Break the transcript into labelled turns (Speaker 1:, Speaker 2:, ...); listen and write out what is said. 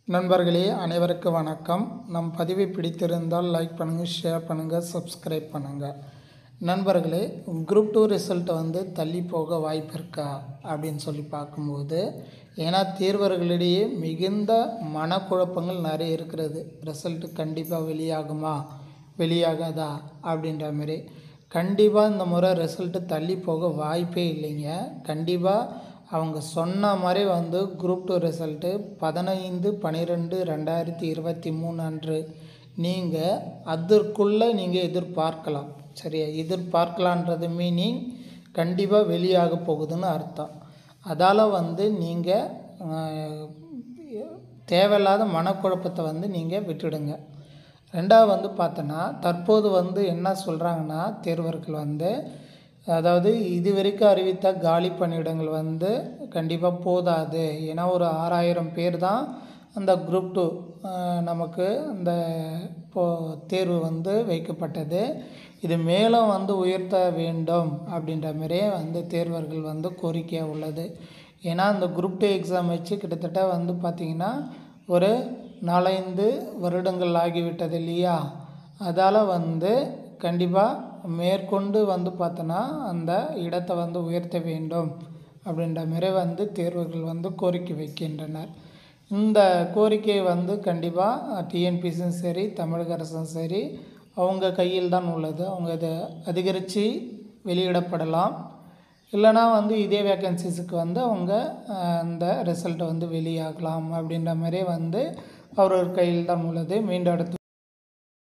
Speaker 1: நண்பர்களே அனைவருக்கும் வணக்கம் நம் பதிவை பிடித்திருந்தால் லைக் பண்ணுங்கள் ஷேர் பண்ணுங்கள் சப்ஸ்கிரைப் பண்ணுங்கள் நண்பர்களே குரூப் டூ ரிசல்ட் வந்து தள்ளி போக வாய்ப்பு இருக்கா அப்படின்னு சொல்லி பார்க்கும்போது ஏன்னா தேர்வர்களிடையே மிகுந்த மனக்குழப்பங்கள் நிறைய இருக்கிறது ரிசல்ட் கண்டிப்பாக வெளியாகுமா வெளியாகாதா அப்படின்ற மாதிரி கண்டிப்பாக இந்த முறை ரிசல்ட்டு தள்ளி போக வாய்ப்பே இல்லைங்க கண்டிப்பாக அவங்க சொன்ன மாதிரி வந்து குரூப் டூ ரிசல்ட்டு பதினைந்து பன்னிரெண்டு ரெண்டாயிரத்தி இருபத்தி மூணு அன்று நீங்கள் அதற்குள்ளே நீங்கள் எதிர்பார்க்கலாம் சரியா எதிர்பார்க்கலான்றது மீனிங் கண்டிப்பாக வெளியாக போகுதுன்னு அர்த்தம் அதால் வந்து நீங்கள் தேவையில்லாத மனக்குழப்பத்தை வந்து நீங்கள் விட்டுடுங்க ரெண்டாவது வந்து பார்த்தோன்னா தற்போது வந்து என்ன சொல்கிறாங்கன்னா தேர்வர்கள் வந்து அதாவது இது வரைக்கும் அறிவித்த காலி பணியிடங்கள் வந்து கண்டிப்பாக போதாது ஏன்னா ஒரு ஆறாயிரம் பேர் தான் அந்த குரூப் டூ நமக்கு அந்த இப்போ தேர்வு வந்து வைக்கப்பட்டது இது மேலும் வந்து உயர்த்த வேண்டும் அப்படின்ற மாதிரியே வந்து தேர்வர்கள் வந்து கோரிக்கையாக உள்ளது ஏன்னா அந்த குரூப் டூ எக்ஸாம் வச்சு கிட்டத்தட்ட வந்து பார்த்திங்கன்னா ஒரு நாலஞ்சு வருடங்கள் ஆகிவிட்டது இல்லையா அதால் வந்து கண்டிப்பாக மேற்கொண்டு வந்து பார்த்தோன்னா அந்த இடத்தை வந்து உயர்த்த வேண்டும் அப்படின்ற மாரி வந்து தேர்வுகள் வந்து கோரிக்கை வைக்கின்றனர் இந்த கோரிக்கை வந்து கண்டிப்பாக டிஎன்பிசியும் சரி தமிழக அரசும் சரி அவங்க கையில் தான் உள்ளது அவங்க இதை அதிகரித்து வெளியிடப்படலாம் இல்லைனா வந்து இதே வேக்கன்சிஸுக்கு வந்து அவங்க அந்த ரிசல்ட்டை வந்து வெளியாகலாம் அப்படின்ற மாதிரியே வந்து அவரவர் கையில் தான் உள்ளது மீண்டும் அடுத்து